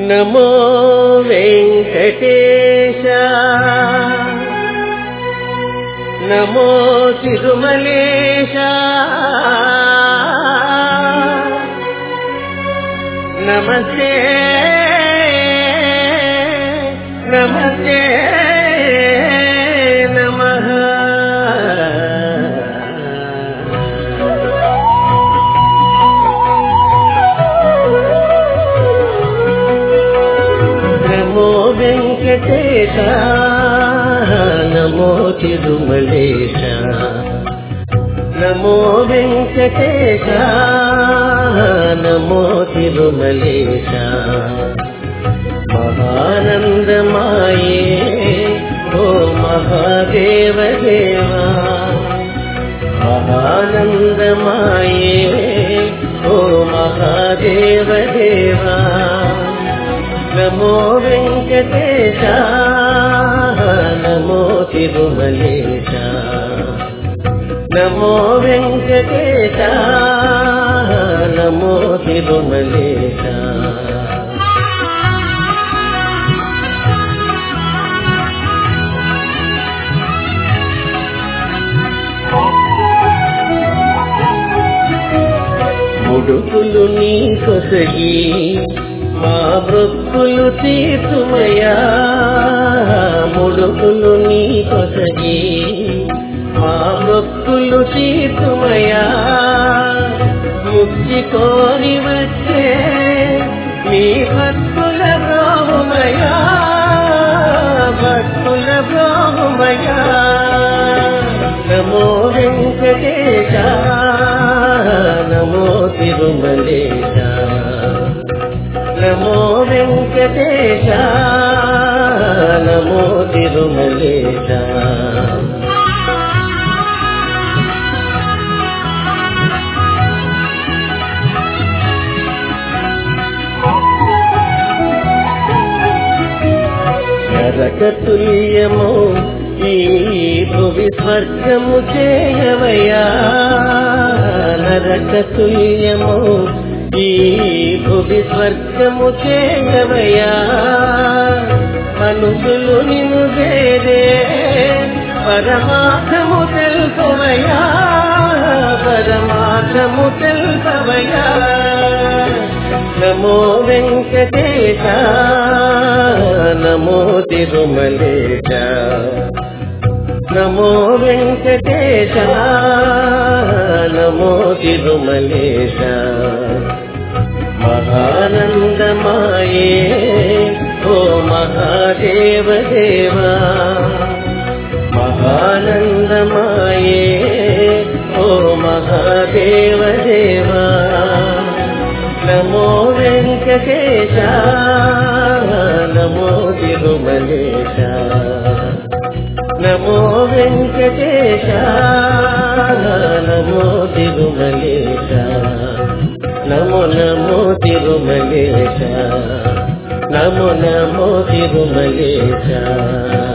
నమో వెంకటేశ నమో తిరుమలేశ నమస్తే నమస్తే నమః నమో వెంకటేశ నమో తిరుమలేశ నమో వెంకటేశ నమో తిరుమలేశ మహానందమాయే ఓ మహాదేవ దేవా మహానందమాయే ఓ మహాదేవ దేవా నమో వెంకటేశ నమో తిరుమలేశ నమో వెంకటేశ నమో తిరుమలేశ ముడుకులు నీ కొసగి మా బ్రొక్కులు తీర్చుమయా ముడుకులు నీ కొసగి మా బ్రొక్కులు తీర్చుమయా ముక్తి కోరి వచ్చే నీ భక్తుల బ్రాహ్మయా భక్తుల బ్రాహ్మయా నమో వెంకటేశ నమో తిరుమలేశ నమో వెంకటేశ నమో తిరుమలేశ నరకతుల్యము ఈ భువి స్వర్గము చేయవయా నరకతుల్యము ఈ భువి స్వర్గము చేయవయా మనుషులు నిన్ను వేరే పరమార్థము తెలుపవయా పరమార్థము తెలుపవయా నమో వెంకటేశ నమో తిరుమలేశ నమో వెంకటేశ నమో తిరుమలేశ మహానందమాయే ఓ మహాదేవ దేవా మహానందమాయే ఓ మహాదేవ దేవా నమో వెంకటేశ నమో తిరుమలేశ నమో వెంకటేశ నమో తిరుమలేశ నమో నమో తిరుమలేశ నమో నమో తిరుమలేశ